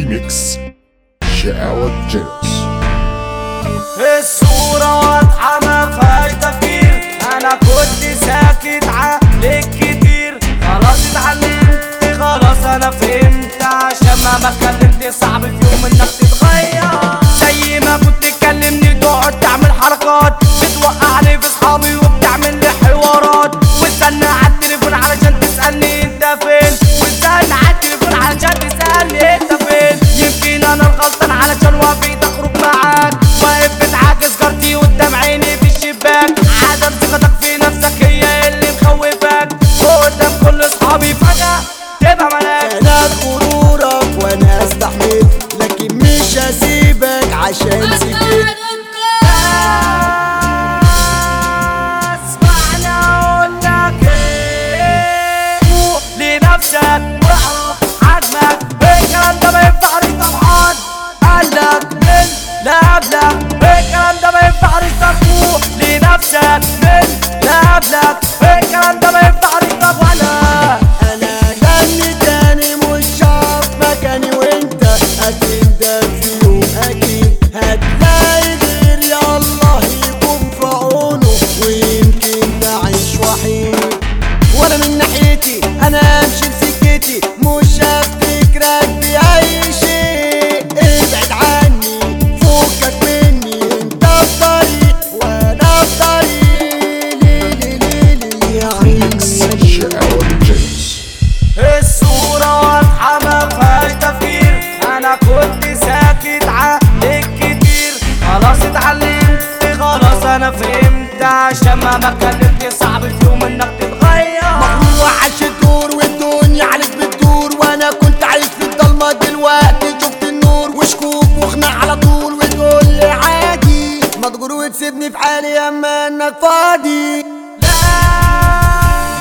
ريميكس شقاوة جينس الصورة واضحة ما فيهاش تفكير أنا كنت ساكت عليك كتير خلاص اتعلمت خلاص أنا فهمت عشان ما اتكلمت صعب في يوم إنك تتغير زي ما كنت تكلمني تقعد تعمل حركات بتوقعني في صحابي وبتعمل لي حوارات واستنى على التليفون علشان تسألني أنت فين واستنى على التليفون علشان تسألني أنت فين يمكن أنا الغلطان علشان وافيت أخرج معاك واقف بتعاكس كارتي قدام عيني في الشباك عدم ثقتك في نفسك هي اللي مخوفاك قدام كل اصحابي فجأة تبقى ملاك انا غرورك وانا استحمل لكن مش هسيبك عشان سكت اسمعنا اقول لك ايه فوق لنفسك واعرف حجمك الكلام ده ما ينفعش طبعا قالك من لا قبلك الكلام ده ما ينفعش تفوق لنفسك من لا قبلك الكلام ده ما ينفعش طبعا انا غني تاني مش شاف مكاني وانت هتندم في يوم اكيد هتلاقي غير يا الله يكون في عونه ويمكن تعيش وحيد وانا من ناحيتي انا امشي بسكتي مش هفتكرك باي شيء ابعد عني فوقك مني انت في طريق وانا في طريق لي لي لي لي يا ريميكس عيني شقاوة جينس الصورة واضحة ما فيهاش تفكير أنا كنت ساكت عليك كتير خلاص اتعلمت خلاص أنا فهمت عشان ما اتكلمت صعب في يوم إنك تتغير هو عاش الدور والدنيا عليك بتدور وانا كنت عايش في الضلمه دلوقتي شفت النور وشكوك وخناق على طول وتقول لي عادي مضجور وتسيبني في حالي اما انك فاضي لا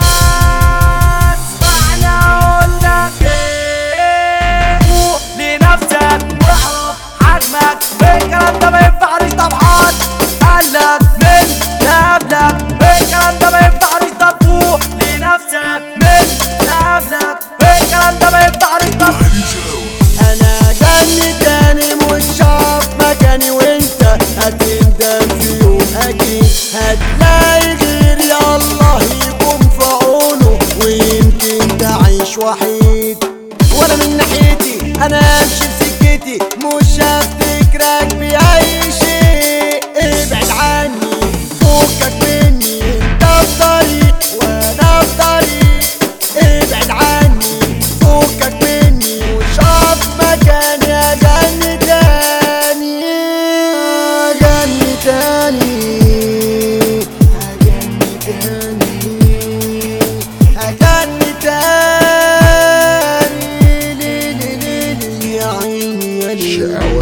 اسمعنا أقول لك إيه فوق لنفسك واعرف حجمك الكلام ده ما ينفعش طبعا قالك من لا قبلك الكلام ده ما ينفعش طب فوق لنفسك من لا قبلك الكلام ده ما ينفعش طب انا جني تاني مش شاف مكاني وانت هتندم في يوم اكيد هتلاقي غير يا الله يكون في عونه ويمكن تعيش وحيد وانا من ناحيتي انا امشي بسكتي مش هفتكرك باي شيء ابعد عني فوقك مني انت في طريق وانا في طريق ابعد عني فوقك مني وشاف مكاني اغني تاني اغني تاني اغني تاني اغني تاني لي لي لي لي يا عيني يا ليل شقاوة